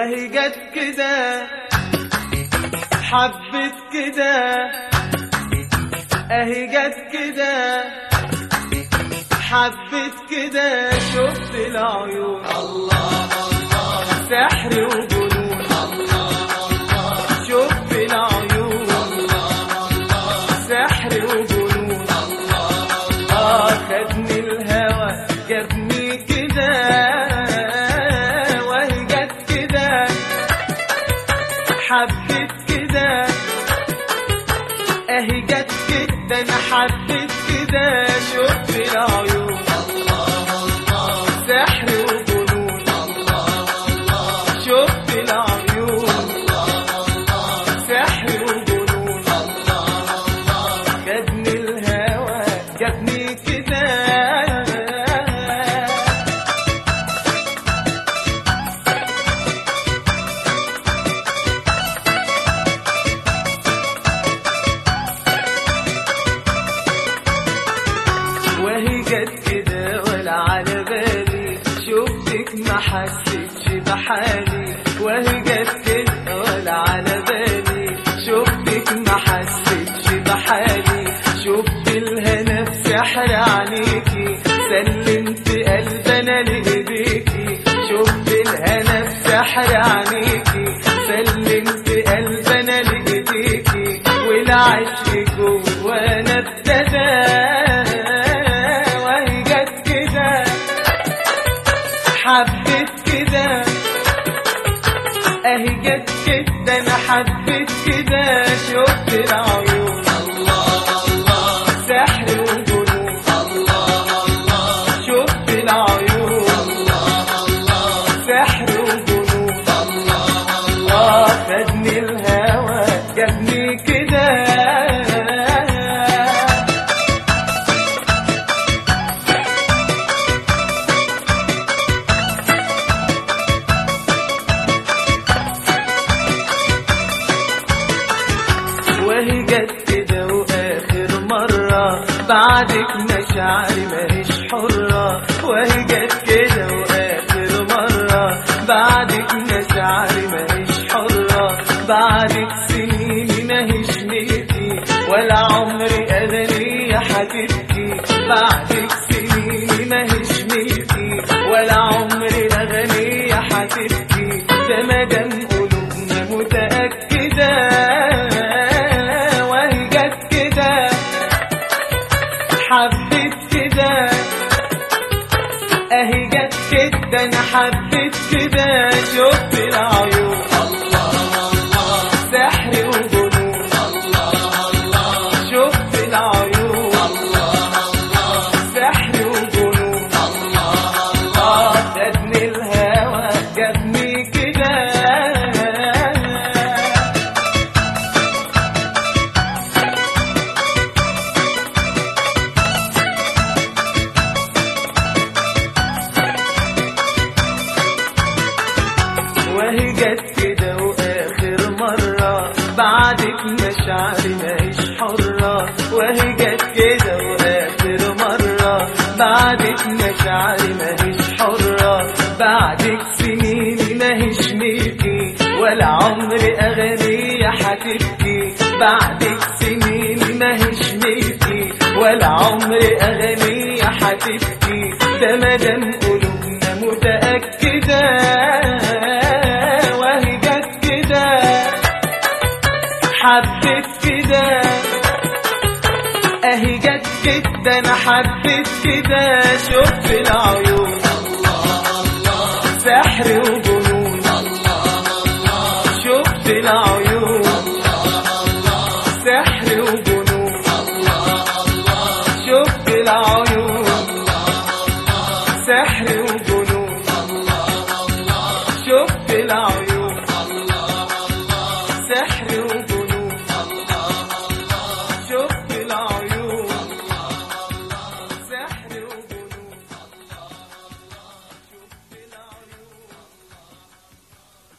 وهي جت كده حبت كده اهي جت كده حبت كده شفت العيون الله الله سحر وجنون الله الله شفت العيون الله الله سحر وجنون اه خدني الهوى جابني كده وهي جت كده حبت كده اهي جت كده انا حبت كده شفت العيون الله الله سحر وجنون شفت العيون سحر وجنون خدني الهوى جابني كده وهي جت كده ولا على بالي شفتك ما حسيتش بحالي وهي جت كده ولا على بالي شفتك ما حسيتش بحالي شفت الهنا في سحر عينيكي سلمت قلبي انا لايديكي شفت الهنا في سحر عينيكي سلمت قلبي انا لايديكي والعشق جوانا ابتدى وهي جت كده حبت كده اهي جت كده انا حبت كده شفت العيون سحر وجنون شفت العيون سحر وجنون اه خدني الهوى جابني كده وهي جت كده واخر مرة بعدك مشاعري ماهيش حرة وهي جت كده واخر مرة بعدك مشاعري ماهيش حرة بعدك سنيني ماهيش ملكي ولا عمري انا ليا هتبكي بعدك سنيني ماهيش ملكي ولا عمري اغنية هتبكي ده مادام قلوبنا متأكدة وهي جت كده حبت كده اهي جت كده انا حبت كده شفت العيون سحر وجنون شفت العيون سحر وجنون اه خدني الهوى جابني كده وهي جت كده واخر مرة بعدك مشاعري ماهيش حرة وهي جت كده واخر مرة بعدك مشاعري ماهيش حرة بعدك سنيني ماهيش ملكي ولا عمري اغنية هتبكي بعدك سنيني ماهيش ملكي ولا عمري اغنية هتبكي ده مادام قلوبنا متأكدة وهي جت كده حبت كده اهي جت كده انا حبت كده شفت العيون سحر وجنون شفت العيون